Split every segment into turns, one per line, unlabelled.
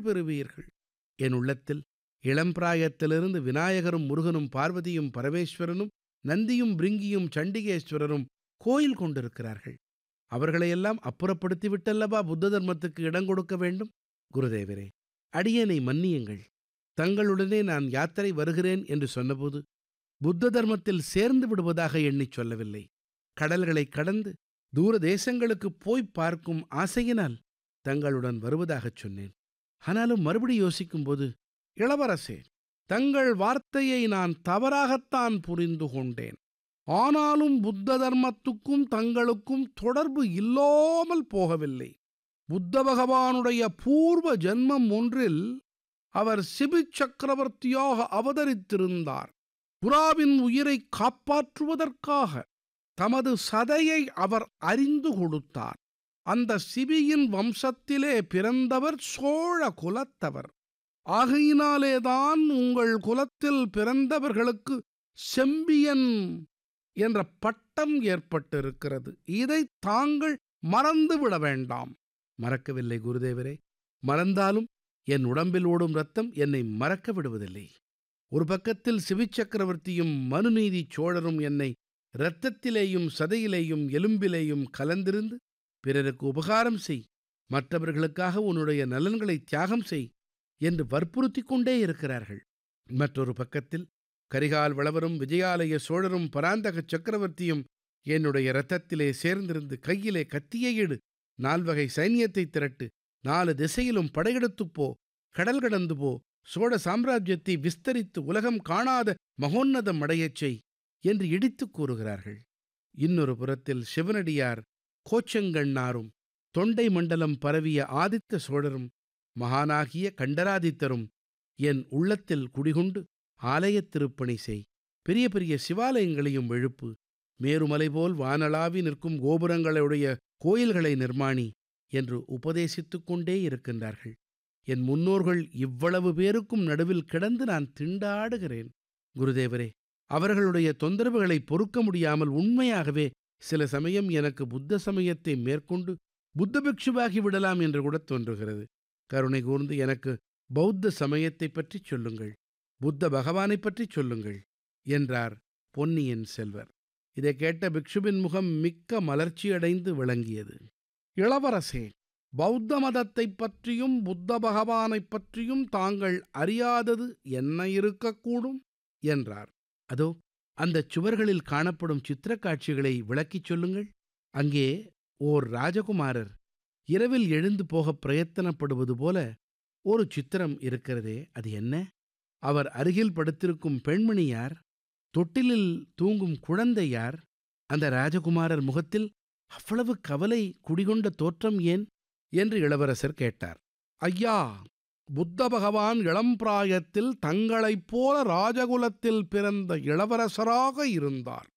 பெறுவீர்கள் என் உள்ளத்தில் இளம்பிராயத்திலிருந்து விநாயகரும் முருகனும் பார்வதியும் பரமேஸ்வரனும் நந்தியும் பிருங்கியும் சண்டிகேஸ்வரரும் கோயில் கொண்டிருக்கிறார்கள் அவர்களையெல்லாம் அப்புறப்படுத்தி விட்டல்லவா புத்த தர்மத்துக்கு இடம் கொடுக்க வேண்டும் குருதேவரே அடியேனை மன்னியுங்கள் தங்களுடனே நான் யாத்திரை வருகிறேன் என்று சொன்னபோது புத்த தர்மத்தில் சேர்ந்து விடுவதாக எண்ணிச் சொல்லவில்லை கடல்களைக் கடந்து தூர தேசங்களுக்குப் போய்ப் பார்க்கும் ஆசையினால் தங்களுடன் வருவதாகச் சொன்னேன் ஆனாலும் மறுபடி யோசிக்கும்போது இளவரசே தங்கள் வார்த்தையை நான் தவறாகத்தான் புரிந்து கொண்டேன் ஆனாலும் புத்த தர்மத்துக்கும் தங்களுக்கும் தொடர்பு இல்லாமல் போகவில்லை புத்த பகவானுடைய பூர்வ ஜென்மம் ஒன்றில் அவர் சிபி சக்கரவர்த்தியாக அவதரித்திருந்தார் புறாவின் உயிரை காப்பாற்றுவதற்காக தமது சதையை அவர் அறிந்து கொடுத்தார் அந்த சிபியின் வம்சத்திலே பிறந்தவர் சோழ குலத்தவர் ஆகையினாலேதான் உங்கள் குலத்தில் பிறந்தவர்களுக்கு செம்பியன் என்ற பட்டம் ஏற்பட்டிருக்கிறது இதை தாங்கள் மறந்துவிட வேண்டாம் மறக்கவில்லை குருதேவரே மறந்தாலும் என் உடம்பில் ஓடும் ரத்தம் என்னை மறக்க விடுவதில்லை ஒரு பக்கத்தில் சிவிச்சக்கரவர்த்தியும் மனுநீதி சோழரும் என்னை இரத்தத்திலேயும் சதையிலேயும் எலும்பிலேயும் கலந்திருந்து பிறருக்கு உபகாரம் செய் மற்றவர்களுக்காக உன்னுடைய நலன்களை தியாகம் செய் என்று வற்புறுத்திக் கொண்டே இருக்கிறார்கள் மற்றொரு பக்கத்தில் கரிகால் வளவரும் விஜயாலய சோழரும் பராந்தக சக்கரவர்த்தியும் என்னுடைய இரத்தத்திலே சேர்ந்திருந்து கையிலே கத்தியை எடு நால்வகை சைன்யத்தை திரட்டு நாலு திசையிலும் படையெடுத்துப் போ கடல் கடந்து போ சோழ சாம்ராஜ்யத்தை விஸ்தரித்து உலகம் காணாத மகோன்னதம் அடையச் செய் என்று இடித்துக் கூறுகிறார்கள் இன்னொரு புறத்தில் சிவனடியார் கோச்சங்கண்ணாரும் தொண்டை மண்டலம் பரவிய ஆதித்த சோழரும் மகானாகிய கண்டராதித்தரும் என் உள்ளத்தில் குடிகொண்டு ஆலயத் திருப்பணி செய் பெரிய பெரிய சிவாலயங்களையும் எழுப்பு மேருமலை போல் வானளாவி நிற்கும் கோபுரங்களுடைய கோயில்களை நிர்மாணி என்று உபதேசித்துக் கொண்டே இருக்கின்றார்கள் என் முன்னோர்கள் இவ்வளவு பேருக்கும் நடுவில் கிடந்து நான் திண்டாடுகிறேன் குருதேவரே அவர்களுடைய தொந்தரவுகளை பொறுக்க முடியாமல் உண்மையாகவே சில சமயம் எனக்கு புத்த சமயத்தை மேற்கொண்டு புத்த பிக்ஷுவாகி விடலாம் என்று கூட தோன்றுகிறது கருணை கூர்ந்து எனக்கு பௌத்த சமயத்தைப் பற்றிச் சொல்லுங்கள் புத்த பகவானைப் பற்றிச் சொல்லுங்கள் என்றார் பொன்னியின் செல்வர் இதை கேட்ட பிக்ஷுவின் முகம் மிக்க மலர்ச்சியடைந்து விளங்கியது இளவரசே பௌத்த மதத்தைப் பற்றியும் புத்த பகவானைப் பற்றியும் தாங்கள் அறியாதது என்ன இருக்கக்கூடும் என்றார் அதோ அந்தச் சுவர்களில் காணப்படும் சித்திரக் காட்சிகளை விளக்கிச் சொல்லுங்கள் அங்கே ஓர் ராஜகுமாரர் இரவில் எழுந்து போகப் பிரயத்தனப்படுவது போல ஒரு சித்திரம் இருக்கிறதே அது என்ன அவர் அருகில் படுத்திருக்கும் பெண்மணி யார் தொட்டிலில் தூங்கும் குழந்தை யார் அந்த ராஜகுமாரர் முகத்தில் அவ்வளவு கவலை குடிகொண்ட தோற்றம் ஏன் என்று இளவரசர் கேட்டார் ஐயா புத்த பகவான் இளம்பிராயத்தில் தங்களைப் போல ராஜகுலத்தில் பிறந்த இளவரசராக இருந்தார்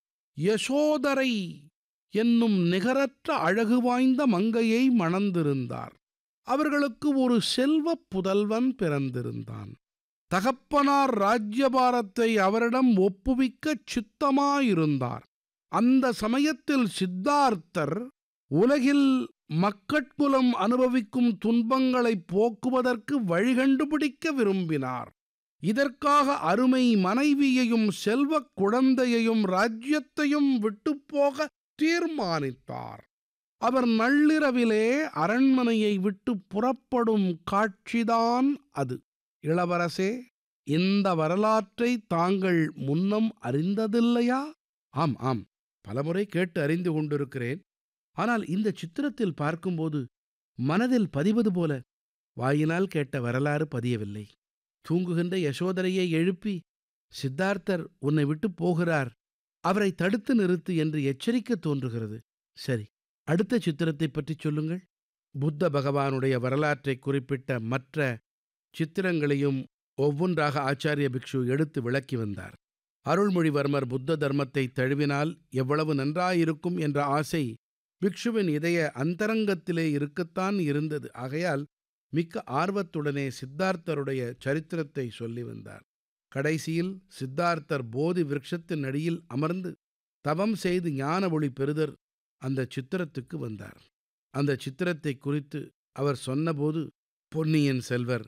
யசோதரை என்னும் நிகரற்ற அழகு வாய்ந்த மங்கையை மணந்திருந்தார் அவர்களுக்கு ஒரு செல்வப் புதல்வன் பிறந்திருந்தான் தகப்பனார் ராஜ்யபாரத்தை அவரிடம் ஒப்புவிக்கச் சித்தமாயிருந்தார் அந்த சமயத்தில் சித்தார்த்தர் உலகில் மக்கட்குலம் அனுபவிக்கும் துன்பங்களை போக்குவதற்கு வழிகண்டுபிடிக்க விரும்பினார் இதற்காக அருமை மனைவியையும் செல்வக் குழந்தையையும் ராஜ்யத்தையும் விட்டுப்போக தீர்மானித்தார் அவர் நள்ளிரவிலே அரண்மனையை விட்டு புறப்படும் காட்சிதான் அது இளவரசே இந்த வரலாற்றை தாங்கள் முன்னம் அறிந்ததில்லையா ஆம் ஆம் பலமுறை கேட்டு அறிந்து கொண்டிருக்கிறேன் ஆனால் இந்த சித்திரத்தில் பார்க்கும்போது மனதில் பதிவது போல வாயினால் கேட்ட வரலாறு பதியவில்லை தூங்குகின்ற யசோதரையை எழுப்பி சித்தார்த்தர் உன்னை விட்டு போகிறார் அவரை தடுத்து நிறுத்து என்று எச்சரிக்க தோன்றுகிறது சரி அடுத்த சித்திரத்தைப் பற்றி சொல்லுங்கள் புத்த பகவானுடைய வரலாற்றை குறிப்பிட்ட மற்ற சித்திரங்களையும் ஒவ்வொன்றாக ஆச்சாரிய பிக்ஷு எடுத்து விளக்கி வந்தார் அருள்மொழிவர்மர் புத்த தர்மத்தை தழுவினால் எவ்வளவு நன்றாயிருக்கும் என்ற ஆசை பிக்ஷுவின் இதய அந்தரங்கத்திலே இருக்கத்தான் இருந்தது ஆகையால் மிக்க ஆர்வத்துடனே சித்தார்த்தருடைய சரித்திரத்தை சொல்லி வந்தார் கடைசியில் சித்தார்த்தர் போதி விருட்சத்தின் அடியில் அமர்ந்து தவம் செய்து ஞான ஒளி பெறுதர் அந்த சித்திரத்துக்கு வந்தார் அந்த சித்திரத்தை குறித்து அவர் சொன்னபோது பொன்னியின் செல்வர்